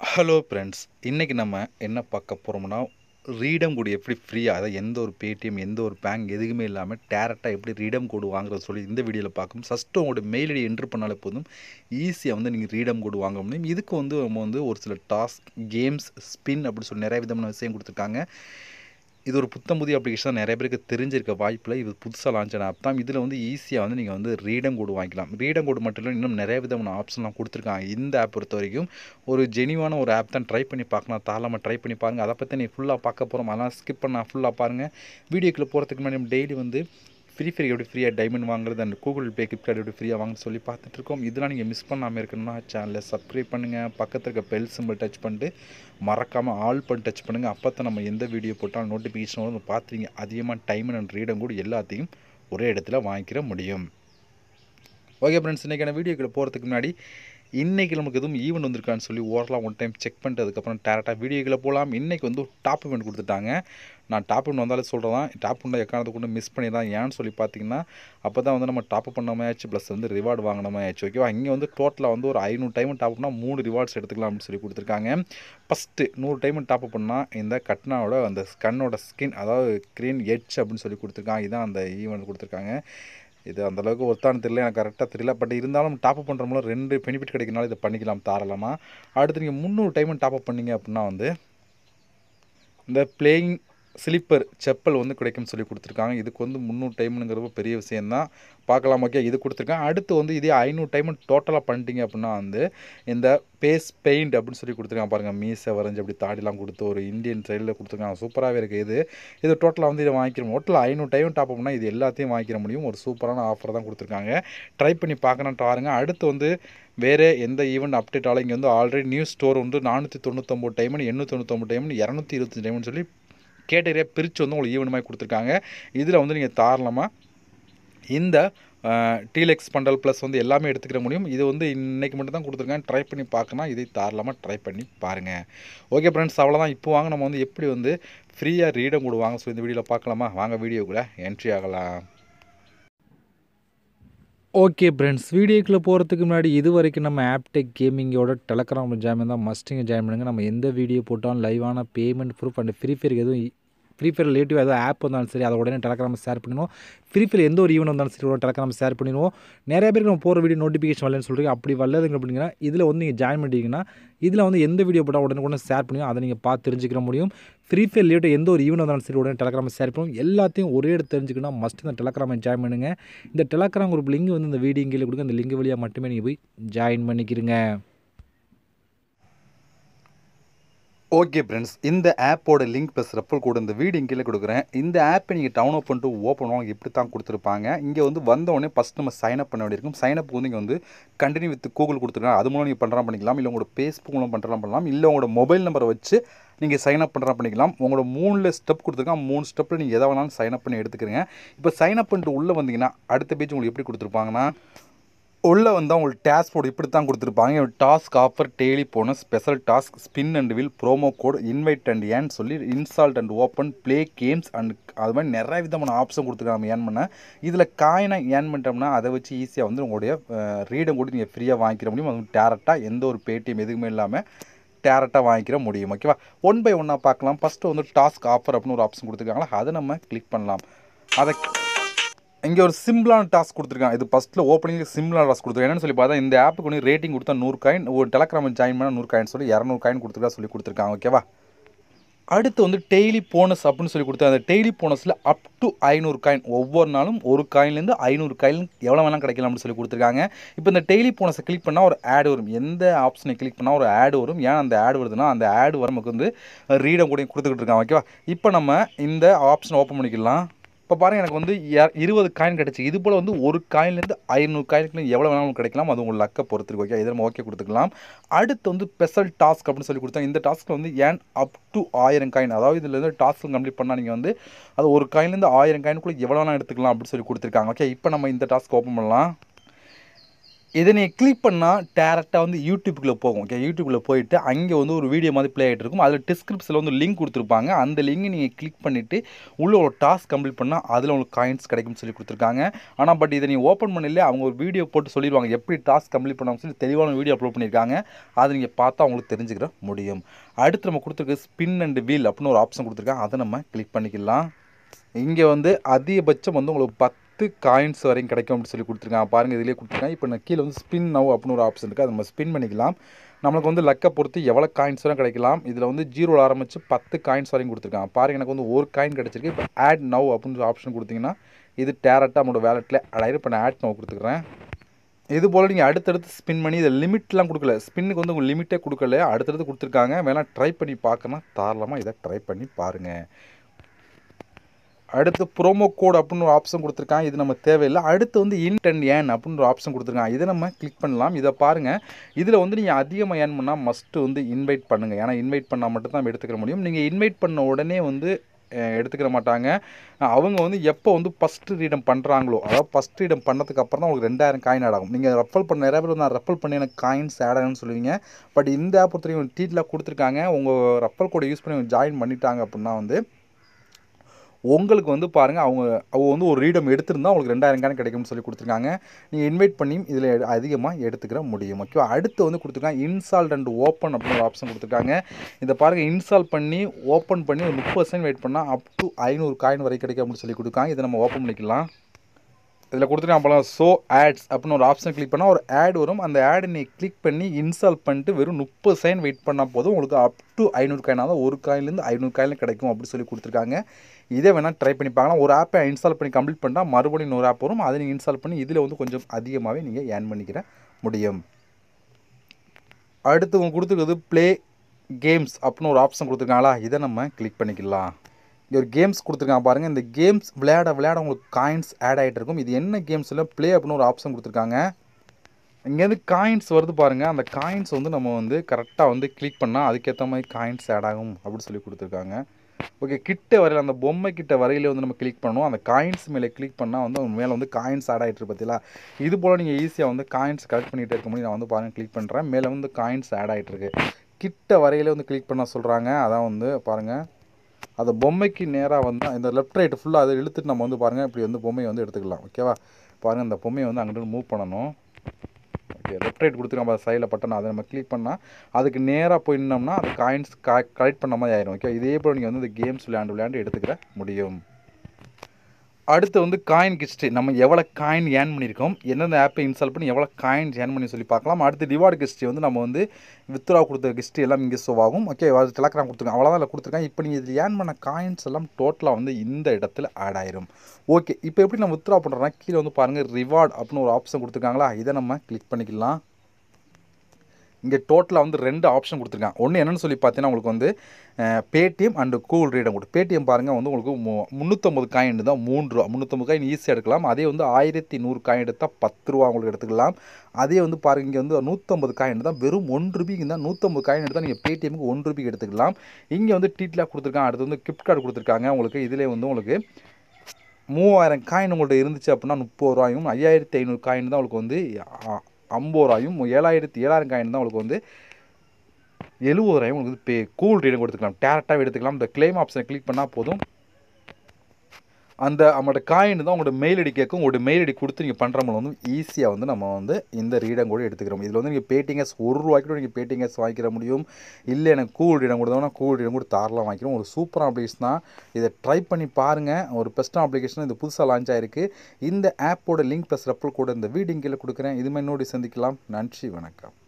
hello friends இன்றைக்கி நம்ம என்ன பார்க்க போகிறோம்னா ரீடம் கோடு எப்படி ஃப்ரீயாக அதாவது எந்த ஒரு பேடிஎம் எந்த ஒரு பேங்க் எதுவுமே இல்லாமல் டேரெக்டாக எப்படி ரீடம் கோடு வாங்குறது சொல்லி இந்த வீடியோவில் பார்க்கணும் ஃபஸ்ட்டு உங்களோட மெயில் ஐடி என்ட்ரு பண்ணாலே போதும் ஈஸியாக வந்து நீங்கள் ரீடம் கோடு வாங்க முடியும் இதுக்கு வந்து நம்ம வந்து ஒரு சில டாஸ்க் கேம்ஸ் ஸ்பின் அப்படி சொல்லி நிறைய விதமான விஷயம் கொடுத்துருக்காங்க இது ஒரு புத்தம் புதிய அப்ளிகேஷன் நிறைய பேருக்கு தெரிஞ்சிருக்க வாய்ப்பில் இது புதுசாக லான்ச் ஆன ஆப் தான் இதில் வந்து ஈஸியாக வந்து நீங்கள் வந்து ரீடம் கோடு வாங்கிக்கலாம் ரீடம் கோடு மட்டும் இல்லை இன்னும் நிறைய விதமான ஆப்ஷன்லாம் கொடுத்துருக்காங்க இந்த ஆப் பொறுத்த வரைக்கும் ஒரு ஜெனிவான ஒரு ஆப் தான் ட்ரை பண்ணி பார்க்கலாம் தாராளமாக ட்ரை பண்ணி பாருங்கள் அதை பற்றி நீ ஃபுல்லாக பார்க்க போகிறோம் அதெல்லாம் ஸ்கிப் பண்ணால் ஃபுல்லாக பாருங்கள் வீடியோக்குள்ளே போகிறதுக்கு முன்னாடி நம்ம டெய்லி வந்து ஃப்ரீ ஃபயர் எப்படி ஃப்ரீயாக டைமண்ட் வாங்குறது and Google Pay gift card எப்படி ஃப்ரீயாக வாங்குன்னு சொல்லி பார்த்துட்ருக்கோம் இதெல்லாம் நீங்கள் மிஸ் பண்ணாமல் இருக்கணும்னா சேனலை சப்ஸ்கிரைப் பண்ணுங்கள் பக்கத்தில் இருக்க பெல் சிம்பிள் டச் பண்ணிட்டு மறக்காமல் ஆல் பண்ணி டச் பண்ணுங்கள் அப்போ தான் நம்ம எந்த வீடியோ போட்டாலும் நோட்டிஃபிகேஷன் வரும் பார்த்துருங்க அதிகமாக டைம் அண்ட் ரீடம் கூட எல்லாத்தையும் ஒரே இடத்துல வாங்கிக்கிற முடியும் ஓகே ஃப்ரெண்ட்ஸ் இன்றைக்கான வீடியோக்குள்ள போகிறதுக்கு முன்னாடி இன்றைக்கி நமக்கு எதுவும் ஈவெண்ட் வந்திருக்கான்னு சொல்லி ஓரலாம் ஒன் டைம் செக் பண்ணிட்டு அதுக்கப்புறம் டேரெக்டாக வீடியோக்குள்ளே போகலாம் இன்றைக்கி வந்து ஒரு டாப் இவெண்ட் கொடுத்துட்டாங்க நான் டாப் இவெண்ட் வந்தாலே சொல்கிறதான் டாப் இவெண்ட் எக்கானத்தை கொண்டு மிஸ் பண்ணி தான் ஏன்னு சொல்லி பார்த்தீங்கன்னா அப்போ தான் வந்து நம்ம டாப் பண்ண ஆச்சு ப்ளஸ் வந்து ரிவார்டு வாங்கின ஆச்சு ஓகேவா இங்கே வந்து டோட்டலாக வந்து ஒரு ஐநூறு டைம் டாப் பண்ணால் மூணு ரிவார்ட்ஸ் எடுத்துக்கலாம் அப்படின்னு சொல்லி கொடுத்துருக்காங்க ஃபஸ்ட்டு நூறு டைம் டாப் பண்ணால் இந்த கட்னாவோட அந்த கண்ணோட ஸ்கின் அதாவது க்ரீன் எட்ஜ் அப்படின்னு சொல்லி கொடுத்துருக்காங்க இதான் அந்த ஈவெண்ட் கொடுத்துருக்காங்க இது அந்தளவுக்கு ஒருத்தானு தெரியல எனக்கு கரெக்டாக தெரியல பட் இருந்தாலும் டாப் அப் பண்ணுற மூலம் ரெண்டு பெனிஃபிட் கிடைக்கிறனால இதை பண்ணிக்கலாம் தாராளமாக அடுத்து நீங்கள் முந்நூறு டைம் டாப் அப் பண்ணீங்க அப்படின்னா வந்து இந்த பிளேயிங் ஸ்லிப்பர் செப்பல் வந்து கிடைக்கும்னு சொல்லி கொடுத்துருக்காங்க இதுக்கு வந்து முந்நூறு டைம்னுங்கிறது பெரிய விஷயந்தான் பார்க்கலாம் ஓகே இது கொடுத்துருக்காங்க அடுத்து வந்து இதே ஐநூறு டைம் டோட்டலாக பண்ணிட்டீங்க அப்படின்னா வந்து இந்த பேஸ் பெயிண்ட் அப்படின்னு சொல்லி கொடுத்துருக்காங்க பாருங்கள் மீசை வரைஞ்சி அப்படி தாடிலாம் கொடுத்து ஒரு இந்தியன் சைடில் கொடுத்துருக்காங்க சூப்பராகவே இருக்குது இது இது டோட்டலாக வந்து இதை வாங்கிக்கிற டோட்டலாக ஐநூறு டைம் டாப் பண்ணால் இது எல்லாத்தையும் வாங்கிக்கிற முடியும் ஒரு சூப்பரான ஆஃபர் தான் கொடுத்துருக்காங்க ட்ரை பண்ணி பார்க்கணுன்ட்டு பாருங்க அடுத்து வந்து வேறு எந்த ஈவெண்ட் அப்டேட் ஆகல இங்கே வந்து ஆல்ரெடி நியூ ஸ்டோர் வந்து நானூற்றி தொண்ணூத்தொம்பது டைமன் எண்ணூற்றி தொண்ணூத்தொம்பது டைமன் இரநூத்தி இருபத்தஞ்சு டைமன் சொல்லி கேட்டரியாக பிரித்து வந்து உங்களுக்கு ஈவெண்ட் மாதிரி கொடுத்துருக்காங்க இதில் வந்து நீங்கள் தாராளமாக இந்த டீலெக்ஸ் பண்டல் ப்ளஸ் வந்து எல்லாமே எடுத்துக்கிற முடியும் இது வந்து இன்றைக்கி மட்டும் தான் கொடுத்துருக்காங்க ட்ரை பண்ணி பார்க்கணும் இதை தாராளமாக ட்ரை பண்ணி பாருங்கள் ஓகே ஃப்ரெண்ட்ஸ் அவ்வளோதான் இப்போ வாங்க நம்ம வந்து எப்படி வந்து ஃப்ரீயாக ரீடம் கூட வாங்க சொல்லி இந்த வீடியோவில் பார்க்கலாமா வாங்க வீடியோக்குள்ளே என்ட்ரி ஆகலாம் ஓகே ஃப்ரெண்ட்ஸ் வீடியோக்குள்ளே போகிறதுக்கு முன்னாடி இது வரைக்கும் நம்ம ஆப்டெக் கேமிங்கோட டெலகிராம் ஜாயின் தான் மஸ்டிங்க ஜாயின் பண்ணுங்கள் நம்ம எந்த வீடியோ போட்டாலும் லைவான பேமெண்ட் ப்ரூஃப் அண்ட் ஃப்ரீ ஃபயருக்கு எதுவும் ஃப்ரீ ஃபயர் ரிலேட்டிவ் ஏதாவது ஆப் வந்தாலும் சரி அதை உடனே டெலகிராம் ஷேர் பண்ணிடுவோம் ஃப்ரீ ஃபயர் எந்த ஒரு ஈவெண்ட் வந்தாலும் சரி உடனே டெலகிராம் ஷேர் பண்ணிடுவோம் நிறைய பேருக்கு நம்ம போகிற வீடியோ நோட்டிஃபிகேஷன் வரலன்னு சொல்கிறீங்க அப்படி வரலதுங்க அப்படிங்கன்னா இதில் வந்து நீங்கள் ஜாயின் பண்ணிட்டீங்கன்னா இதில் வந்து எந்த வீடியோ போட்டால் உடனே உடனே ஷேர் பண்ணுவோம் அதை நீங்கள் பார்த்து தெரிஞ்சுக்கிற முடியும் ஃப்ரீ ஃபயர் ரிலேட்டிவ் எந்த ஒரு ஈவெண்ட் வந்தாலும் சரி உடனே டெலகிராம் ஷேர் பண்ணுவோம் எல்லாத்தையும் ஒரே இடத்து தெரிஞ்சுக்கணும் மஸ்ட் இந்த டெலகிராமை ஜாயின் பண்ணுங்கள் இந்த டெலகிராம் குரூப் லிங்க் வந்து இந்த வீடியோ கீழே கொடுங்க அந்த லிங்க் வழியாக மட்டுமே நீங்கள் போய் ஜாயின் பண்ணிக்கிறீங்க ஓகே ஃப்ரெண்ட்ஸ் இந்த ஆப்போட லிங்க் ப்ளஸ் ரெஃபர் கோடு இந்த வீடியோ கீழே கொடுக்குறேன் இந்த ஆப்பை நீங்கள் டவுன்லோட் பண்ணிட்டு ஓப்பன் பண்ணுவாங்க இப்படி தான் கொடுத்துருப்பாங்க இங்கே வந்து வந்தவொடனே ஃபஸ்ட் நம்ம சைன் அப் பண்ண வேண்டியிருக்கும் சைன் அப் வந்து இங்கே வந்து கண்டினியூ வித் கூகுள் கொடுத்துருக்காங்க அது மூலம் நீங்கள் பண்ணுறா பண்ணிக்கலாம் இல்லை உங்களோட ஃபேஸ்புக் மூலம் பண்ணுறா பண்ணலாம் இல்லை உங்களோட மொபைல் நம்பரை வச்சு நீங்கள் சைன் அப் பண்ணுறா பண்ணிக்கலாம் உங்களோட மூணில் ஸ்டெப் கொடுத்துருக்காங்க மூணு ஸ்டெப்பில் நீங்கள் எதை வேணாலும் சைன் அப் பண்ணி எடுத்துக்கிறீங்க இப்போ சைன் அப் பண்ணிட்டு உள்ளே வந்தீங்கன்னா அடுத்த பேஜ் உங்களுக்கு எப்படி கொடுத்துருப்பாங்கன்னா உள்ளே வந்தால் உங்களுக்கு டாஸ்க் போர்டு இப்படி தான் கொடுத்துருப்பாங்க டாஸ்க் ஆஃபர் டெய்லி போன special task spin and wheel promo code invite and ஏன் சொல்லி installed and open play games and அது மாதிரி நிறைய விதமான ஆப்ஷன் கொடுத்துருக்காங்க நம்ம ஏன் பண்ண இதில் காயினை ஏன் பண்ணிட்டோம்னா அதை வச்சு ஈஸியாக வந்து உங்களுடைய ரீடம் கூட நீங்கள் ஃப்ரீயாக வாங்கிக்கிற முடியும் அதுவும் டேரெக்டாக எந்த ஒரு பேடிஎம் எதுவுமே இல்லாமல் டேரெக்டாக வாங்கிக்கிற முடியும் ஓகேவா ஒன் பை ஒன்னாக பார்க்கலாம் ஃபஸ்ட்டு வந்து டாஸ்க் ஆஃபர் அப்படின்னு ஒரு ஆப்ஷன் கொடுத்துருக்காங்களா அதை நம்ம கிளிக் பண்ணலாம் அதை இங்கே ஒரு சிம்பிளான டாஸ்க் கொடுத்துருக்காங்க இது ஃபஸ்ட்டில் ஓப்பனிங் சிம்பிளான டாஸ்க் கொடுத்துருக்காங்க என்னன்னு சொல்லி பார்த்தா இந்த ஆப்புக்கு வந்து ரேட்டிங் கொடுத்தா நூறு காயின் ஒரு டெலகிராம் ஜாயின் பண்ணால் நூறு காயின் சொல்லி இரநூறு காயின் கொடுத்துருக்கா சொல்லி கொடுத்துருக்காங்க ஓகேவா அடுத்து வந்து டெய்லி போனஸ் அப்படின்னு சொல்லி கொடுத்தா அந்த டெய்லி போனஸில் அப் டு ஐநூறு காயின் ஒவ்வொரு நாளும் ஒரு காயின்லேருந்து ஐநூறு காயின் எவ்வளோ வேணால் கிடைக்கலாம் அப்படின்னு சொல்லி கொடுத்துருக்காங்க இப்போ இந்த டெய்லி போனஸை கிளிக் பண்ணால் ஒரு ஆட் வரும் எந்த ஆப்ஷனை கிளிக் பண்ணால் ஒரு ஆட் வரும் ஏன் அந்த ஆட் வருதுன்னா அந்த ஆட் வர நமக்கு வந்து ரீடம் கூட கொடுத்துக்கிட்டு இருக்காங்க ஓகேவா இப்போ நம்ம இந்த ஆப்ஷனை ஓப்பன் பண்ணிக்கலாம் இப்போ பாருங்கள் எனக்கு வந்து இருபது காயின் கிடச்சி இது போல் வந்து ஒரு காயின்லேருந்து ஐநூறு காயினுக்கு எவ்வளோ வேணாலும் கிடைக்கலாம் அது உங்கள் லக்கை பொறுத்துருக்கு ஓகே இதை நம்ம ஓகே கொடுத்துக்கலாம் அடுத்து வந்து ஸ்பெஷல் டாஸ்க் அப்படின்னு சொல்லி கொடுத்தா இந்த டாஸ்க்கில் வந்து ஏன் அப் டு ஆயிரம் காயின் அதாவது இதில் இருந்து டாஸ்க் கம்ப்ளீட் பண்ணால் நீங்கள் வந்து அது ஒரு காயின்லேருந்து ஆயிரம் காயினுக்குள்ளே எவ்வளோ வேணால் எடுத்துக்கலாம் அப்படின்னு சொல்லி கொடுத்துருக்காங்க ஓகே இப்போ நம்ம இந்த டாஸ்க் ஓப்பன் பண்ணலாம் இதை நீங்கள் கிளிக் பண்ணால் டேரெக்டாக வந்து யூடியூப்குள்ளே போகும் ஓகே யூடியூப்பில் போயிட்டு அங்கே வந்து ஒரு வீடியோ மாதிரி ப்ளே ஆகிட்டு இருக்கும் அதில் டிஸ்கிரிப்ஷனில் வந்து லிங்க் கொடுத்துருப்பாங்க அந்த லிங்கை நீங்கள் கிளிக் பண்ணிவிட்டு உள்ள ஒரு டாஸ்க் கம்ப்ளீட் பண்ணால் அதில் உங்களுக்கு காயின்ஸ் கிடைக்கும்னு சொல்லி கொடுத்துருக்காங்க ஆனால் பட் இதை நீங்கள் ஓப்பன் பண்ணல அவங்க ஒரு வீடியோ போட்டு சொல்லிடுவாங்க எப்படி டாஸ்க் கம்ப்ளீட் பண்ணாமல் சொல்லி தெளிவான வீடியோ அப்லோட் பண்ணியிருக்காங்க அதை நீங்கள் பார்த்தா உங்களுக்கு தெரிஞ்சுக்கிற முடியும் அடுத்து நம்ம கொடுத்துருக்க ஸ்பின் அண்ட் வீல் அப்படின்னு ஒரு ஆப்ஷன் கொடுத்துருக்காங்க அதை நம்ம கிளிக் பண்ணிக்கலாம் இங்கே வந்து அதிகபட்சம் வந்து உங்களுக்கு பத்து காயின்ஸ் வரையும் கிடைக்கும் அப்படின்னு சொல்லி கொடுத்துருக்காங்க பாருங்கள் இதிலே கொடுத்துருக்காங்க இப்போ நான் கீழே வந்து ஸ்பின் நவ் அப்படின்னு ஒரு ஆப்ஷன் இருக்குது அதை நம்ம ஸ்பின் பண்ணிக்கலாம் நம்மளுக்கு வந்து லக்கை பொறுத்து எவ்வளோ காயின்ஸ் வரையும் கிடைக்கலாம் இதில் வந்து ஜீரோவில் ஆரம்பித்து பத்து காயின்ஸ் வரையும் கொடுத்துருக்காங்க பாருங்கள் எனக்கு வந்து ஒரு காயின் கிடச்சிருக்கு இப்போ ஆட் நவ் அப்படின்னு ஆப்ஷன் கொடுத்தீங்கன்னா இது டேரெக்டாக நம்மளோட வேலெட்டில் ஆட் இப்போ நான் ஆட் நவ் கொடுத்துக்கிறேன் இது போல் நீங்கள் அடுத்தடுத்து ஸ்பின் பண்ணி இதை லிமிட்லாம் கொடுக்கல ஸ்பின்னுக்கு வந்து உங்களுக்கு லிமிட்டே கொடுக்கல அடுத்தடுத்து கொடுத்துருக்காங்க வேணால் ட்ரை பண்ணி பார்க்கணும் தாராளமாக இதை ட்ரை பண்ணி பாருங்கள் அடுத்து ப்ரோமோ கோட் அப்படின்னு ஒரு ஆப்ஷன் கொடுத்துருக்காங்க இது நம்ம தேவையில்லை அடுத்து வந்து இன்ட் அண்ட் ஏன் அப்படின்னு ஒரு ஆப்ஷன் கொடுத்துருக்காங்க இதை நம்ம கிளிக் பண்ணலாம் இதை பாருங்கள் இதில் வந்து நீங்கள் அதிகமாக ஏன் பண்ணால் மஸ்ட்டு வந்து இன்வைட் பண்ணுங்கள் ஏன்னா இன்வைட் பண்ணால் மட்டும் தான் எடுத்துக்கிற முடியும் நீங்கள் இன்வைட் பண்ண உடனே வந்து எடுத்துக்கிற மாட்டாங்க அவங்க வந்து எப்போ வந்து ஃபஸ்ட்டு ரீடம் பண்ணுறாங்களோ அதாவது ஃபஸ்ட் ரீடம் பண்ணதுக்கு அப்புறம் தான் உங்களுக்கு ரெண்டாயிரம் காயின் ஆட் ஆகும் நீங்கள் ரெஃபல் பண்ண நிறைய பேர் நான் ரெஃபல் பண்ணி எனக்கு காயின்ஸ் ஆட் ஆகும்னு சொல்லுவீங்க பட் இந்த ஆப் பொறுத்தவரைக்கும் டீட்டில் கொடுத்துருக்காங்க உங்கள் ரெஃபல் கோடை யூஸ் பண்ணி ஜாயின் பண்ணிட்டாங்க அப்படின்னா வந்து உங்களுக்கு வந்து பாருங்கள் அவங்க அவங்க வந்து ஒரு ரீடம் எடுத்திருந்தா உங்களுக்கு ரெண்டாயிரம் காயின் கிடைக்கும்னு சொல்லி கொடுத்துருக்காங்க நீங்கள் இன்வைட் பண்ணி இதில் அதிகமாக எடுத்துக்கிற முடியும் ஓகேவா அடுத்து வந்து கொடுத்துருக்காங்க இன்ஸ்டால் அண்ட் ஓப்பன் அப்படின்னு ஒரு ஆப்ஷன் கொடுத்துருக்காங்க இதை பாருங்கள் இன்ஸ்டால் பண்ணி ஓப்பன் பண்ணி ஒரு முப்பது செகண்ட் வெயிட் பண்ணால் அப் டு ஐநூறு காயின் வரை கிடைக்கும் அப்படின்னு சொல்லி கொடுக்காங்க இதை நம்ம ஓப்பன் பண்ணிக்கலாம் இதில் கொடுத்துருக்காங்க அப்போலாம் ஸோ ஆட்ஸ் அப்படின்னு ஒரு ஆப்ஷன் கிளிக் பண்ணால் ஒரு ஆட் வரும் அந்த ஆடை நீ கிளிக் பண்ணி இன்ஸ்டால் பண்ணிட்டு வெறும் முப்பது செகண்ட் வெயிட் பண்ணால் போதும் உங்களுக்கு அப் டு ஐநூறு காயின் தான் ஒரு காயின்லேருந்து ஐநூறு காயின் கிடைக்கும் அப்படின்னு சொல்லி கொடுத்துருக்காங்க இதை வேணால் ட்ரை பண்ணி பார்க்கலாம் ஒரு ஆப்பை இன்ஸ்டால் பண்ணி கம்ப்ளீட் பண்ணால் மறுபடியும் இன்னொரு ஆப் வரும் அதை நீங்கள் இன்ஸ்டால் பண்ணி இதில் வந்து கொஞ்சம் அதிகமாகவே நீங்கள் ஏர்ன் பண்ணிக்கிற முடியும் அடுத்து உங்களுக்கு கொடுத்துருக்குறது ப்ளே கேம்ஸ் அப்படின்னு ஒரு ஆப்ஷன் கொடுத்துருக்காங்களா இதை நம்ம கிளிக் பண்ணிக்கலாம் இங்கே ஒரு கேம்ஸ் கொடுத்துருக்காங்க பாருங்கள் இந்த கேம்ஸ் விளையாட விளையாட உங்களுக்கு காயின்ஸ் ஆட் ஆகிட்டு இருக்கும் இது என்ன கேம்ஸில் ப்ளே அப்படின்னு ஒரு ஆப்ஷன் கொடுத்துருக்காங்க இங்கேருந்து காயின்ஸ் வருது பாருங்கள் அந்த காயின்ஸ் வந்து நம்ம வந்து கரெக்டாக வந்து கிளிக் பண்ணால் அதுக்கேற்ற மாதிரி காயின்ஸ் ஆட் ஆகும் அப்படின்னு சொல்லி கொடுத்துருக்காங்க ஓகே கிட்ட வரையில் அந்த பொம்மை கிட்ட வரையிலே வந்து நம்ம கிளிக் பண்ணணும் அந்த காயின்ஸ் மேலே கிளிக் பண்ணால் வந்து அவங்க மேலே வந்து காயின்ஸ் ஆட் ஆகிட்டு பார்த்தீங்களா இது போல் நீங்கள் ஈஸியாக வந்து காயின்ஸ் கலெக்ட் பண்ணிகிட்டே இருக்க முடியும் நான் வந்து பாருங்கள் கிளிக் பண்ணுறேன் மேலே வந்து காயின்ஸ் ஆட் ஆகிட்டு இருக்கு கிட்ட வரையிலே வந்து கிளிக் பண்ண சொல்கிறாங்க அதான் வந்து பாருங்கள் அந்த பொம்மைக்கு நேராக வந்து இந்த லெஃப்ட் ரைட்டு ஃபுல்லாக அதை இழுத்துட்டு நம்ம வந்து பாருங்கள் இப்படி வந்து பொம்மையை வந்து எடுத்துக்கலாம் ஓகேவா பாருங்கள் இந்த பொம்மையை வந்து அங்கிட்டு மூவ் பண்ணணும் ஓகே லெஃப்ட் ரைட் கொடுத்துருக்கோம் அந்த சைடில் பட்டன் அதை நம்ம கிளிக் பண்ணால் அதுக்கு நேராக போய் நின்னோம்னா அது காயின்ஸ் கலெக்ட் பண்ண மாதிரி ஆயிரும் ஓகே இதே போல் நீங்கள் வந்து இந்த கேம்ஸ் விளையாண்டு விளையாண்டு எடுத்துக்கிற முடியும் அடுத்து வந்து காயின் கிஸ்ட்ரி நம்ம எவ்வளோ காயின் ஏர்ன் பண்ணியிருக்கோம் எந்தெந்த ஆப்பை இன்ஸ்டால் பண்ணி எவ்வளோ காயின் ஏர்ன் பண்ணி சொல்லி பார்க்கலாம் அடுத்து ரிவார்டு கிஸ்ட்ரி வந்து நம்ம வந்து வித்ரா கொடுத்த கிஸ்ட்ரி எல்லாம் இங்கே ஷோ ஆகும் ஓகே அது டெலக்ராம் கொடுத்துருக்காங்க அவ்வளோதான் இல்லை கொடுத்துருக்காங்க இப்போ நீங்கள் இதில் ஏர்ன் பண்ண காயின்ஸ் எல்லாம் டோட்டலாக வந்து இந்த இடத்துல ஆட் ஆயிரும் ஓகே இப்போ எப்படி நம்ம வித்ரா பண்ணுறோன்னா கீழே வந்து பாருங்கள் ரிவார்டு அப்படின்னு ஒரு ஆப்ஷன் கொடுத்துருக்காங்களா இதை நம்ம கிளிக் பண்ணிக்கலாம் இங்கே டோட்டலாக வந்து ரெண்டு ஆப்ஷன் கொடுத்துருக்காங்க ஒன்று என்னென்னு சொல்லி பார்த்தீங்கன்னா உங்களுக்கு வந்து பேடிஎம் அண்டு கூகுள் ரீடம் கொடுத்து பேடிஎம் பாருங்கள் வந்து உங்களுக்கு மு முந்நூற்றம்பது காயின் தான் மூன்று ரூபா முந்நூற்றம்பது காயின் ஈஸியாக எடுக்கலாம் அதே வந்து ஆயிரத்தி நூறு காயின் எடுத்தால் பத்து ரூபா உங்களுக்கு எடுத்துக்கலாம் அதே வந்து பாருங்கள் இங்கே வந்து நூற்றம்பது காயின் தான் வெறும் ஒன்று ரூபிக்கு தான் நூற்றம்பது காயின் எடுத்தால் நீங்கள் பேடிஎம்க்கு ஒன்று ரூபிக்கு எடுத்துக்கலாம் இங்கே வந்து டீட்டிலாக கொடுத்துருக்காங்க அடுத்து வந்து கிஃப்ட் கார்டு கொடுத்துருக்காங்க உங்களுக்கு இதிலே வந்து உங்களுக்கு மூவாயிரம் காயின் உங்கள்கிட்ட இருந்துச்சு அப்படின்னா முப்பது ரூபாயும் ஐயாயிரத்தி ஐநூறு காயின் தான் உங்களுக்கு வந்து ஐம்பது ரூபாயும் ஏழாயிரத்தி ஏழாயிரம் காயின் தான் உங்களுக்கு வந்து எழுபது ரூபாயும் உங்களுக்கு வந்து பே கூல் ரீடம் கொடுத்துக்கலாம் டேரெக்டாக எடுத்துக்கலாம் இந்த கிளைம் ஆப்ஷனை கிளிக் பண்ணால் போதும் அந்த நம்மளோட காயின் தான் உங்களோட மெயில் ஐடி கேட்கும் உங்களோட மெயில் ஐடி கொடுத்து நீங்கள் பண்ணுற மூலம் வந்து ஈஸியாக வந்து நம்ம வந்து இந்த ரீடம் கூட எடுத்துக்கிறோம் இதில் வந்து நீங்கள் பேட்டிங்கஸ் ஒரு ரூபாய்க்கு கூட நீங்கள் பேட்டிங்கஸ் வாங்கிக்கிற முடியும் இல்லை எனக்கு கூல் ரீடம் கொடுத்தோம்னா கூல் ரீடம் கூட தாராளம் வாங்கிக்கிறோம் ஒரு சூப்பர் அப்ளிகேஷன் தான் இதை ட்ரை பண்ணி பாருங்கள் ஒரு பெஸ்ட்டான அப்ளிகேஷன் இது புதுசாக லான்ச் ஆயிருக்கு இந்த ஆப்போட லிங்க் ப்ளஸ் ரெப்பல் கூட இந்த வீடியோ கீழே கொடுக்குறேன் இது மாதிரி நோடி சந்திக்கலாம் நன்றி வணக்கம்